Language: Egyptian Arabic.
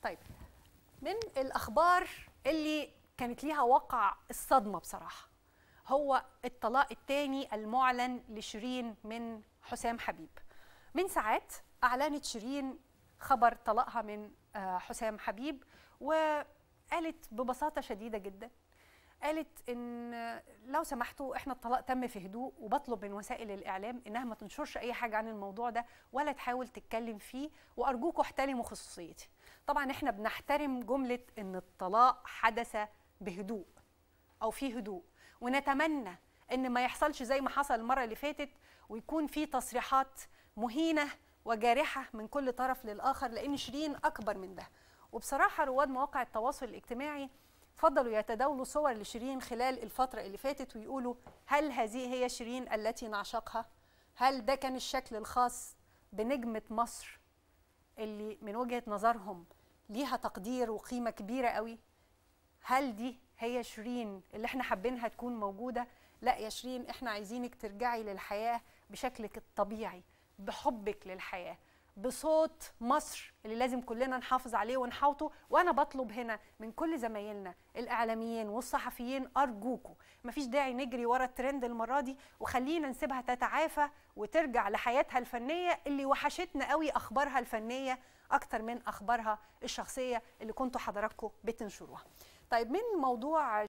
طيب من الاخبار اللي كانت ليها وقع الصدمه بصراحه هو الطلاق الثاني المعلن لشيرين من حسام حبيب من ساعات اعلنت شيرين خبر طلاقها من آه، حسام حبيب وقالت ببساطه شديده جدا قالت ان لو سمحتوا احنا الطلاق تم في هدوء وبطلب من وسائل الاعلام انها ما تنشرش اي حاجه عن الموضوع ده ولا تحاول تتكلم فيه وارجوكوا احترموا خصوصيتي طبعا احنا بنحترم جمله ان الطلاق حدث بهدوء او في هدوء ونتمنى ان ما يحصلش زي ما حصل المره اللي فاتت ويكون في تصريحات مهينه وجارحه من كل طرف للاخر لان شيرين اكبر من ده وبصراحه رواد مواقع التواصل الاجتماعي فضلوا يتداولوا صور لشيرين خلال الفترة اللي فاتت ويقولوا هل هذه هي شيرين التي نعشقها؟ هل ده كان الشكل الخاص بنجمة مصر اللي من وجهة نظرهم ليها تقدير وقيمة كبيرة قوي؟ هل دي هي شيرين اللي احنا حابينها تكون موجودة؟ لا يا شيرين احنا عايزينك ترجعي للحياة بشكلك الطبيعي بحبك للحياة بصوت مصر اللي لازم كلنا نحافظ عليه ونحاوطه وانا بطلب هنا من كل زمايلنا الاعلاميين والصحفيين ارجوكوا مفيش داعي نجري ورا الترند المره دي وخلينا نسيبها تتعافى وترجع لحياتها الفنيه اللي وحشتنا قوي اخبارها الفنيه اكتر من اخبارها الشخصيه اللي كنتوا حضراتكم بتنشروها طيب من موضوع